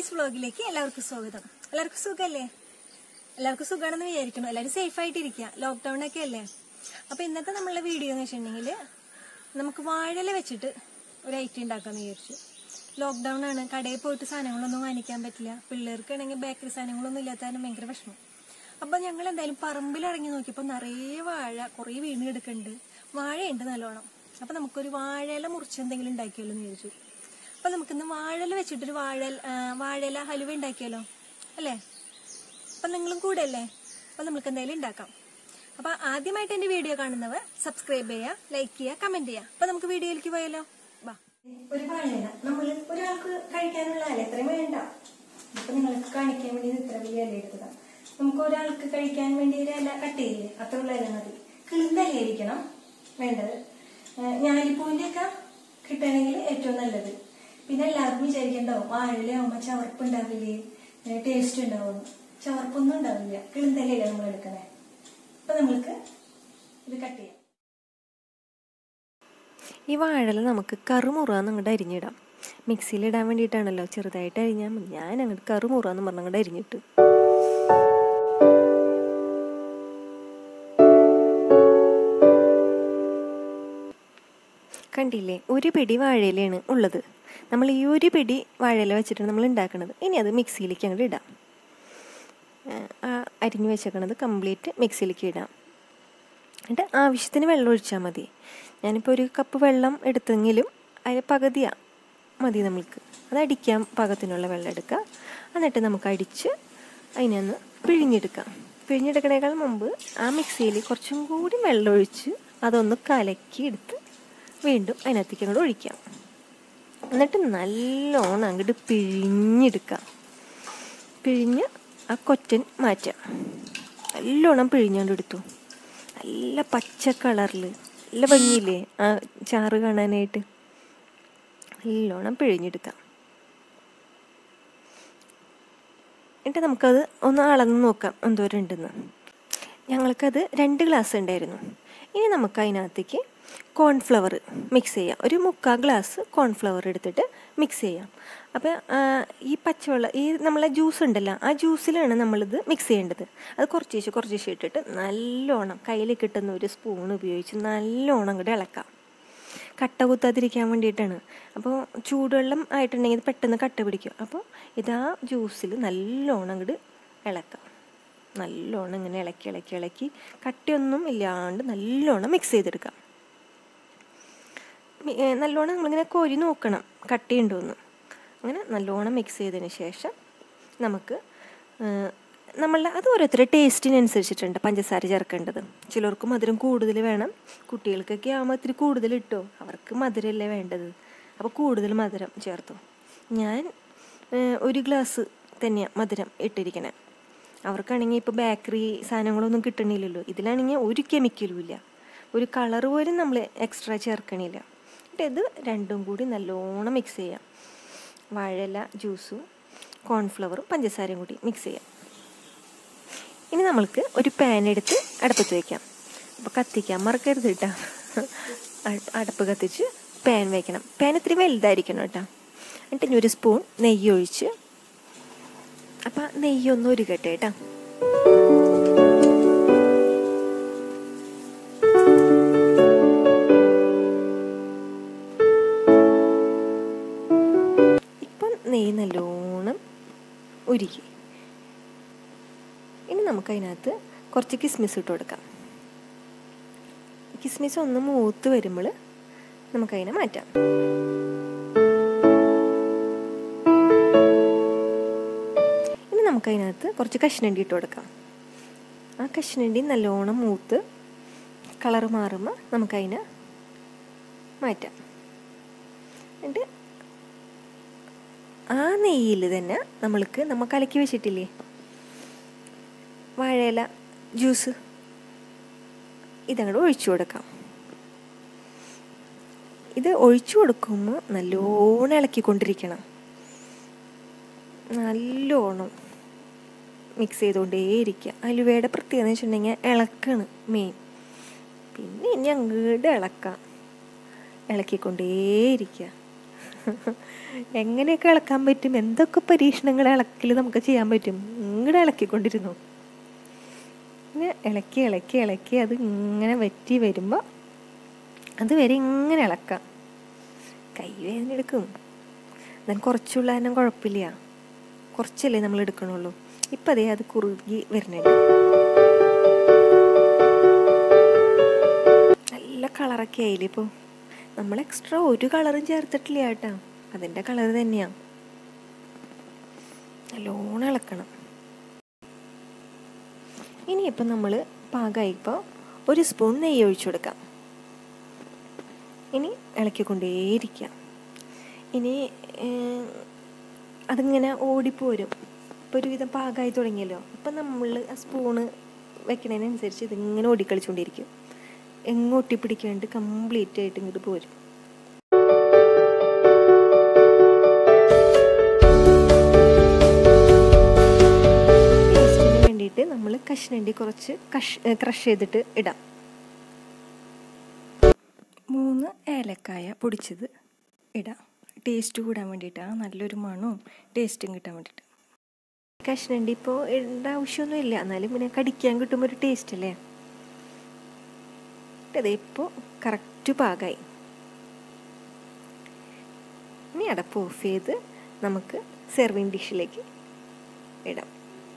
ഷെമീസ് വ്ളോഗിലേക്ക് എല്ലാവർക്കും സ്വാഗതം എല്ലാവർക്കും സുഖല്ലേ എല്ലാവർക്കും സുഖമാണെന്ന് വിചാരിക്കണം എല്ലാവരും സേഫ് ആയിട്ടിരിക്കുക ലോക്ക്ഡൌൺ ഒക്കെ അല്ലേ അപ്പൊ ഇന്നത്തെ നമ്മളുടെ വീഡിയോ എന്ന് വെച്ചിട്ടുണ്ടെങ്കിൽ നമുക്ക് വാഴല വെച്ചിട്ട് ഒരു ഐറ്റം ഉണ്ടാക്കാന്ന് വിചാരിച്ചു ലോക്ക്ഡൌൺ ആണ് കടയിൽ പോയിട്ട് സാധനങ്ങളൊന്നും വാങ്ങിക്കാൻ പറ്റില്ല പിള്ളേർക്കാണെങ്കിൽ ബേക്കറി സാധനങ്ങളൊന്നും ഇല്ലാത്ത കാരണം ഭയങ്കര വിഷമം അപ്പൊ ഞങ്ങൾ എന്തായാലും പറമ്പിലിറങ്ങി നോക്കിയപ്പോൾ നിറയെ വാഴ കുറേ വീണ് കിടക്കുന്നുണ്ട് വാഴയുണ്ട് നല്ലോണം അപ്പൊ നമുക്കൊരു വാഴയില മുറിച്ച് എന്തെങ്കിലും ഉണ്ടാക്കിയല്ലോ എന്ന് വിചാരിച്ചു അപ്പൊ നമുക്കിന്ന് വാഴല വെച്ചിട്ടൊരു വാഴ വാഴയില ഹലുവ ഉണ്ടാക്കിയാലോ അല്ലേ അപ്പൊ നിങ്ങളും കൂടെ അല്ലേ അപ്പൊ നമുക്ക് എന്തായാലും ഉണ്ടാക്കാം അപ്പൊ ആദ്യമായിട്ട് എന്റെ വീഡിയോ കാണുന്നവർ സബ്സ്ക്രൈബ് ചെയ്യുക ലൈക്ക് ചെയ്യുക കമന്റ് ചെയ്യുക അപ്പൊ നമുക്ക് വീഡിയോയിലേക്ക് പോയാലോ വാ ഒരു വാഴയില നമ്മൾ ഒരാൾക്ക് കഴിക്കാനുള്ള അല എത്രയും വേണ്ട അപ്പൊ നിങ്ങൾക്ക് കാണിക്കാൻ വേണ്ടി ഇത് ഇത്ര വലിയ ഇല എടുത്തതാ നമുക്ക് ഒരാൾക്ക് കഴിക്കാൻ വേണ്ടി ഒരു ഇല കട്ട് ചെയ്യില്ലേ അത്രയുള്ള ഇല മതി കിളിന്ത ഇലയായിരിക്കണം വേണ്ടത് ഞാലിപ്പൂവിന്റെ ഒക്കെ കിട്ടണമെങ്കിൽ ഏറ്റവും നല്ലത് പിന്നെ എല്ലാവർക്കും വിചാരിക്കണ്ടാവും വാഴയിലാവുമ്പോ ചവർപ്പ് ഉണ്ടാവില്ലേ ടേസ്റ്റ് ഉണ്ടാവും ചവർപ്പൊന്നും ഉണ്ടാവില്ല കിളിന്തലയില നമ്മൾ എടുക്കണേ അപ്പൊ നമ്മൾക്ക് ഇത് കട്ട് ചെയ്യാം ഈ വാഴല നമുക്ക് കറുമുറാന്ന് അങ്ങോട്ട് അരിഞ്ഞിടാം മിക്സിയിൽ ഇടാൻ വേണ്ടിയിട്ടാണല്ലോ ചെറുതായിട്ട് അരിഞ്ഞാൽ മതി ഞാൻ അങ്ങോട്ട് കറുമുറാന്ന് പറഞ്ഞ് അങ്ങോട്ട് അരിഞ്ഞിട്ട് കണ്ടില്ലേ ഒരു പിടി വാഴയിലയാണ് ഉള്ളത് നമ്മൾ ഈ ഒരു പിടി വാഴയില വെച്ചിട്ടാണ് നമ്മൾ ഉണ്ടാക്കുന്നത് ഇനി അത് മിക്സിയിലേക്ക് അങ്ങോട്ട് ഇടാം ആ അരിഞ്ഞു വെച്ചേക്കണത് കംപ്ലീറ്റ് മിക്സിയിലേക്ക് ഇടാം എന്നിട്ട് ആവശ്യത്തിന് വെള്ളം ഒഴിച്ചാൽ മതി ഞാനിപ്പോൾ ഒരു കപ്പ് വെള്ളം എടുത്തെങ്കിലും അതിന് പകുതിയാ മതി നമ്മൾക്ക് അത് അടിക്കാൻ പാകത്തിനുള്ള വെള്ളം എടുക്കുക എന്നിട്ട് നമുക്ക് അടിച്ച് അതിനൊന്ന് പിഴിഞ്ഞെടുക്കാം പിഴിഞ്ഞെടുക്കണേക്കാൾ മുമ്പ് ആ മിക്സിയിൽ കുറച്ചും കൂടി വെള്ളം ഒഴിച്ച് അതൊന്ന് കലക്കി എടുത്ത് വീണ്ടും അതിനകത്തേക്ക് അങ്ങോട്ട് ഒഴിക്കാം എന്നിട്ട് നല്ലോണം അങ്ങോട്ട് പിഴിഞ്ഞെടുക്കാം പിഴിഞ്ഞ് ആ കൊറ്റൻ മാറ്റാം നല്ലോണം പിഴിഞ്ഞോണ്ട് എടുത്തു നല്ല പച്ച കളറിൽ നല്ല ഭംഗിയില്ലേ ആ ചാറ് കാണാനായിട്ട് നല്ലോണം പിഴിഞ്ഞെടുക്കാം എന്നിട്ട് നമുക്കത് ഒന്ന് അളന്ന് നോക്കാം എന്തോരം ഉണ്ടെന്ന് ഞങ്ങൾക്കത് രണ്ട് ഗ്ലാസ് ഉണ്ടായിരുന്നു ഇനി നമുക്ക് അതിനകത്തേക്ക് കോൺഫ്ലവർ മിക്സ് ചെയ്യാം ഒരു മുക്കാൽ ഗ്ലാസ് കോൺഫ്ലവർ എടുത്തിട്ട് മിക്സ് ചെയ്യാം അപ്പോൾ ഈ പച്ചവെള്ളം ഈ നമ്മളെ ജ്യൂസ് ഉണ്ടല്ലോ ആ ജ്യൂസിലാണ് നമ്മളിത് മിക്സ് ചെയ്യേണ്ടത് അത് കുറച്ചേച്ച് കുറച്ചേച്ച് ഇട്ടിട്ട് നല്ലോണം കയ്യിൽ കിട്ടുന്ന ഒരു സ്പൂൺ ഉപയോഗിച്ച് നല്ലോണം അങ്ങോട്ട് ഇളക്കാം കട്ട കുത്താതിരിക്കാൻ വേണ്ടിയിട്ടാണ് അപ്പോൾ ചൂടുവെള്ളം ആയിട്ടുണ്ടെങ്കിൽ ഇത് പെട്ടെന്ന് കട്ട പിടിക്കും അപ്പോൾ ഇതാ ജ്യൂസിൽ നല്ലോണം അങ്ങോട്ട് ഇളക്കാം നല്ലോണം ഇങ്ങനെ ഇളക്കി ഇളക്കി ഇളക്കി കട്ടിയൊന്നും ഇല്ലാണ്ട് നല്ലോണം മിക്സ് ചെയ്തെടുക്കാം നല്ലോണം നമ്മളിങ്ങനെ കോരി നോക്കണം കട്ടിയുണ്ടോയെന്ന് അങ്ങനെ നല്ലോണം മിക്സ് ചെയ്തതിന് ശേഷം നമുക്ക് നമ്മളുടെ അത് ഓരോരുത്തരുടെ ടേസ്റ്റിനനുസരിച്ചിട്ടുണ്ട് പഞ്ചസാര ചേർക്കേണ്ടത് ചിലർക്ക് മധുരം കൂടുതൽ വേണം കുട്ടികൾക്കൊക്കെ ആകുമ്പോൾ ഇത്തിരി കൂടുതൽ ഇട്ടോ അവർക്ക് മധുരമല്ലേ വേണ്ടത് അപ്പോൾ കൂടുതൽ മധുരം ചേർത്തു ഞാൻ ഒരു ഗ്ലാസ് തന്നെയാണ് മധുരം ഇട്ടിരിക്കണേ അവർക്കാണെങ്കിൽ ഇപ്പോൾ ബേക്കറി സാധനങ്ങളൊന്നും കിട്ടണില്ലല്ലോ ഇതിലാണെങ്കിൽ ഒരു കെമിക്കലും ഇല്ല ഒരു കളർ പോലും നമ്മൾ എക്സ്ട്രാ ചേർക്കണില്ല എന്നിട്ട് ഇത് രണ്ടും കൂടി നല്ലോണം മിക്സ് ചെയ്യാം വാഴയില ജ്യൂസും കോൺഫ്ലവറും പഞ്ചസാരയും കൂടി മിക്സ് ചെയ്യാം ഇനി നമ്മൾക്ക് ഒരു പാൻ എടുത്ത് അടുപ്പത്ത് വയ്ക്കാം അപ്പോൾ കത്തിക്കാൻ മറക്കരുത് കേട്ടോ അടുപ്പ് കത്തിച്ച് പാൻ വയ്ക്കണം പാൻ ഇത്തിരി വലുതായിരിക്കണം കേട്ടോ എന്നിട്ട് ഇനി ഒരു സ്പൂൺ നെയ്യ് ഒഴിച്ച് അപ്പം നെയ്യൊന്നും ഒരുകട്ടെ കേട്ടോ ഇപ്പം നെയ്യ് നല്ലോണം ഉരുകി ഇനി നമുക്കതിനകത്ത് കുറച്ച് കിസ്മിസ് ഇട്ട് കൊടുക്കാം കിസ്മിസ് ഒന്ന് മൂത്ത് വരുമ്പോൾ നമുക്കതിനെ മാറ്റാം ഇനി നമുക്കതിനകത്ത് കുറച്ച് കഷ്ണണ്ടി ഇട്ട് കൊടുക്കാം ആ കഷ്ണണ്ടി നല്ലോണം മൂത്ത് കളർ മാറുമ്പോൾ നമുക്കതിനെ മാറ്റാം എന്നിട്ട് ആ നെയ്യിൽ തന്നെ നമ്മൾക്ക് നമ്മൾ കലക്കി വെച്ചിട്ടില്ലേ വാഴയില ജ്യൂസ് ഇതങ്ങോട്ട് ഒഴിച്ചു കൊടുക്കാം ഇത് ഒഴിച്ചു കൊടുക്കുമ്പോൾ നല്ലോണം ഇളക്കിക്കൊണ്ടിരിക്കണം നല്ലോണം മിക്സ് ചെയ്തുകൊണ്ടേയിരിക്കുക അലുവയുടെ പ്രത്യേകത എന്ന് വെച്ചിട്ടുണ്ടെങ്കിൽ ഇളക്കാണ് മെയിൻ പിന്നെ ഇനി അങ്ങോട്ട് ഇളക്കാം ഇളക്കിക്കൊണ്ടേയിരിക്കുക എങ്ങനെയൊക്കെ ഇളക്കാൻ പറ്റും എന്തൊക്കെ പരീക്ഷണങ്ങൾ ഇളക്കിൽ നമുക്ക് ചെയ്യാൻ പറ്റും ഇങ്ങടെ ഇളക്കിക്കൊണ്ടിരുന്നു ഇങ്ങനെ ഇളക്കി ഇളക്കി ഇളക്കി അത് ഇങ്ങനെ വറ്റി വരുമ്പോൾ അതുവരെ ഇങ്ങനെ ഇളക്കാം കൈ വേദന എടുക്കും എന്നാൽ കുറച്ചുള്ള തന്നെ കുഴപ്പമില്ല കുറച്ചല്ലേ നമ്മൾ എടുക്കണുള്ളൂ ഇപ്പം അതേ അത് കുറുകി വരുന്നുണ്ട് നല്ല കളറൊക്കെ ആയില്ലേ ഇപ്പോൾ നമ്മൾ എക്സ്ട്രാ ഒരു കളറും ചേർത്തിട്ടില്ല കേട്ടോ അതിൻ്റെ കളർ തന്നെയാണ് നല്ലോണം ഇളക്കണം ഇനിയിപ്പോൾ നമ്മൾ പാകമായിപ്പോൾ ഒരു സ്പൂൺ നെയ്യ് ഒഴിച്ചു കൊടുക്കാം ഇനി ഇളക്കിക്കൊണ്ടേയിരിക്കാം ഇനി ഏഹ്, അതിങ്ങനെ ഓടിപ്പോരും ഇപ്പോൾ ഒരുവിധം പാകമായി തുടങ്ങിയല്ലോ അപ്പം നമ്മൾ ആ സ്പൂണ് വെക്കണതിനനുസരിച്ച് ഇതിങ്ങനെ ഓടിക്കളിച്ചുകൊണ്ടിരിക്കും എങ്ങും ഒട്ടിപ്പിടിക്കാണ്ട് കംപ്ലീറ്റ് ആയിട്ട് ഇങ്ങോട്ട് പോരും ടേസ്റ്റിന് വേണ്ടിയിട്ട് നമ്മൾ കഷ്ണണ്ടി കുറച്ച് കഷ് ക്രഷ് ചെയ്തിട്ട് ഇടാം മൂന്ന് ഏലക്കായ പൊടിച്ചത് ഇടാം ടേസ്റ്റ് കൂടാൻ വേണ്ടിയിട്ടാണ് നല്ലൊരു മണവും ടേസ്റ്റും കിട്ടാൻ വേണ്ടിയിട്ട് കഷ്ണണ്ടി ഇപ്പോൾ ഇടേണ്ട ആവശ്യമൊന്നുമില്ല എന്നാലും പിന്നെ കടിക്കാൻ കിട്ടുമ്പോൾ ഒരു ടേസ്റ്റ് അല്ലേ അതെ ഇപ്പോൾ കറക്റ്റ് പാകമായി ഇനി അടപ്പ് ഓഫ് ചെയ്ത് നമുക്ക് സെർവിങ് ഡിഷിലേക്ക് ഇടാം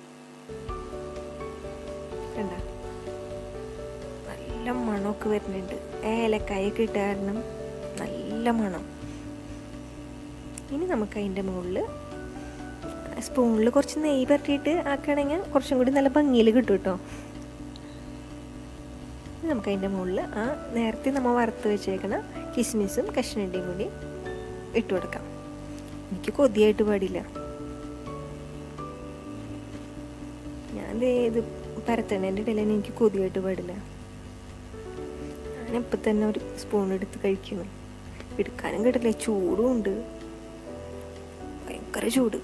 കണ്ട നല്ല മണമൊക്കെ വരുന്നുണ്ട് ഏലക്കായൊക്കെ ഇട്ട കാരണം നല്ല മണം ഇനി നമുക്ക് അതിൻ്റെ മുകളിൽ സ്പൂണിൽ കുറച്ച് നെയ്യ് പരട്ടിയിട്ട് ആക്കുകയാണെങ്കിൽ കുറച്ചും കൂടി നല്ല ഭംഗിയിൽ കിട്ടും കേട്ടോ ഇനി നമുക്ക് അതിൻ്റെ മുകളിൽ ആ നേരത്തെ നമ്മൾ വറുത്ത് വെച്ചേക്കണ കിസ്മിസും കഷ്ണണ്ടിയും കൂടി ഇട്ട് കൊടുക്കാം എനിക്ക് കൊതിയായിട്ട് പാടില്ല ഞാൻ ദേ ഇത് പരത്തണേൻ്റെ ഇടയിൽ തന്നെ എനിക്ക് കൊതിയായിട്ട് പാടില്ല ഞാൻ ഇപ്പം തന്നെ ഒരു സ്പൂൺ എടുത്ത് കഴിക്കുന്നു എടുക്കാനും കിട്ടില്ല ചൂടും ഉണ്ട് ഭയങ്കര ചൂട്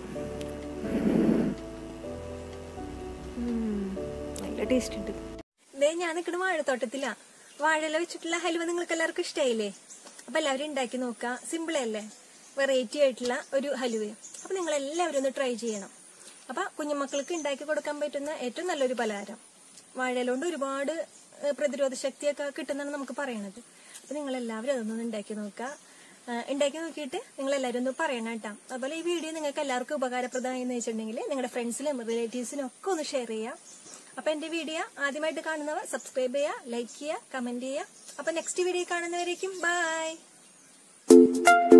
ഉം, നല്ല ടേസ്റ്റ് ഉണ്ട് ദേ ഞാൻ നിൽക്കുന്ന വാഴത്തോട്ടത്തിലാ വാഴയില വെച്ചിട്ടുള്ള ഹലുവ നിങ്ങൾക്ക് എല്ലാവർക്കും ഇഷ്ടമായില്ലേ അപ്പൊ എല്ലാവരും ഉണ്ടാക്കി നോക്കുക സിമ്പിൾ അല്ലേ വെറൈറ്റി ആയിട്ടുള്ള ഒരു ഹലുവ അപ്പൊ നിങ്ങൾ എല്ലാവരും ഒന്ന് ട്രൈ ചെയ്യണം അപ്പൊ കുഞ്ഞുമക്കൾക്ക് ഉണ്ടാക്കി കൊടുക്കാൻ പറ്റുന്ന ഏറ്റവും നല്ലൊരു പലഹാരം വാഴയില കൊണ്ട് ഒരുപാട് ഏഹ്, പ്രതിരോധ ശക്തിയൊക്കെ കിട്ടുന്നതാണ് നമുക്ക് പറയണത് അപ്പൊ നിങ്ങൾ എല്ലാവരും അതൊന്നും ഉണ്ടാക്കി നോക്കുക ഏഹ്, ഉണ്ടാക്കി നോക്കിയിട്ട് നിങ്ങൾ എല്ലാവരും ഒന്ന് പറയണം കേട്ടോ അതുപോലെ ഈ വീഡിയോ നിങ്ങൾക്ക് എല്ലാവർക്കും ഉപകാരപ്രദമായി എന്ന് വെച്ചിട്ടുണ്ടെങ്കിൽ നിങ്ങളുടെ ഫ്രണ്ട്സിലും റിലേറ്റീവ്സിനും ഒക്കെ ഒന്ന് ഷെയർ ചെയ്യാം അപ്പൊ എന്റെ വീഡിയോ ആദ്യമായിട്ട് കാണുന്നവർ സബ്സ്ക്രൈബ് ചെയ്യുക ലൈക്ക് ചെയ്യുക കമന്റ് ചെയ്യുക അപ്പൊ നെക്സ്റ്റ് വീഡിയോ കാണുന്നവരേക്കും ബൈ